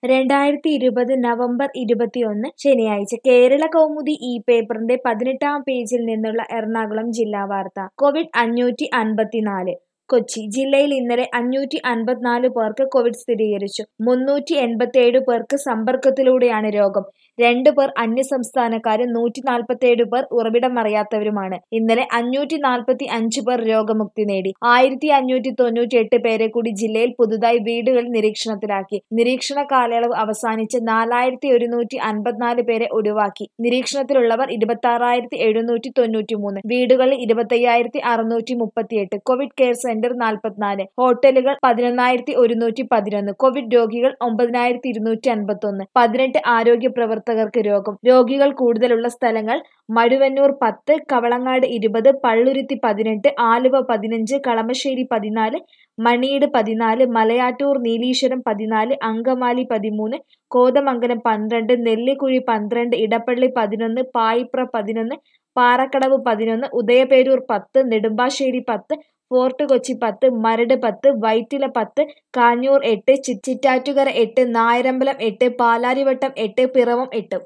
രണ്ടായിരത്തി ഇരുപത് നവംബർ ഇരുപത്തിയൊന്ന് ശനിയാഴ്ച കേരള കൗമുദി ഈ പേപ്പറിന്റെ പതിനെട്ടാം പേജിൽ നിന്നുള്ള എറണാകുളം ജില്ലാ വാർത്ത കോവിഡ് അഞ്ഞൂറ്റി അൻപത്തിനാല് കൊച്ചി ജില്ലയിൽ ഇന്നലെ അഞ്ഞൂറ്റി അൻപത്തിനാല് പേർക്ക് കോവിഡ് സ്ഥിരീകരിച്ചു മുന്നൂറ്റി എൺപത്തിയേഴ് പേർക്ക് സമ്പർക്കത്തിലൂടെയാണ് രോഗം രണ്ട് പേർ അന്യസംസ്ഥാനക്കാരും നൂറ്റി നാൽപ്പത്തിയേഴ് പേർ ഉറവിടമറിയാത്തവരുമാണ് ഇന്നലെ അഞ്ഞൂറ്റി നാൽപ്പത്തി അഞ്ച് പേർ രോഗമുക്തി നേടി ആയിരത്തി അഞ്ഞൂറ്റി തൊണ്ണൂറ്റി എട്ട് പേരെ കൂടി ജില്ലയിൽ പുതുതായി വീടുകളിൽ നിരീക്ഷണത്തിലാക്കി നിരീക്ഷണ കാലയളവ് അവസാനിച്ച് നാലായിരത്തി ഒരുന്നൂറ്റി അൻപത്തിനാല് പേരെ ഒഴിവാക്കി നിരീക്ഷണത്തിലുള്ളവർ ഇരുപത്തി ആറായിരത്തി എഴുന്നൂറ്റി തൊണ്ണൂറ്റി മൂന്ന് വീടുകളിൽ ഇരുപത്തയ്യായിരത്തി അറുന്നൂറ്റി മുപ്പത്തിയെട്ട് കോവിഡ് കെയർ സെന്റർ നാൽപ്പത്തിനാല് ഹോട്ടലുകൾ പതിനൊന്നായിരത്തി ഒരുന്നൂറ്റി പതിനൊന്ന് കോവിഡ് രോഗികൾ ഒമ്പതിനായിരത്തി ഇരുന്നൂറ്റി അൻപത്തി ഒന്ന് പതിനെട്ട് ആരോഗ്യ പ്രവർത്തകർക്ക് രോഗം രോഗികൾ കൂടുതലുള്ള സ്ഥലങ്ങൾ മഴുവന്നൂർ പത്ത് കവളങ്ങാട് ഇരുപത് പള്ളുരുത്തി പതിനെട്ട് ആലുവ പതിനഞ്ച് കളമശ്ശേരി പതിനാല് മണിയിട് പതിനാല് മലയാറ്റൂർ നീലീശ്വരം പതിനാല് അങ്കമാലി പതിമൂന്ന് കോതമംഗലം പന്ത്രണ്ട് നെല്ലിക്കുഴി പന്ത്രണ്ട് ഇടപ്പള്ളി പതിനൊന്ന് പായിപ്ര പതിനൊന്ന് പാറക്കടവ് പതിനൊന്ന് ഉദയപേരൂർ പത്ത് നെടുമ്പാശ്ശേരി പത്ത് ഫോർട്ട് കൊച്ചി പത്ത് മരട് പത്ത് വൈറ്റില പത്ത് കാഞ്ഞൂർ എട്ട് ചിറ്റാറ്റുകര എട്ട് നായരമ്പലം എട്ട് പാലാരിവട്ടം എട്ട് പിറവം എട്ട്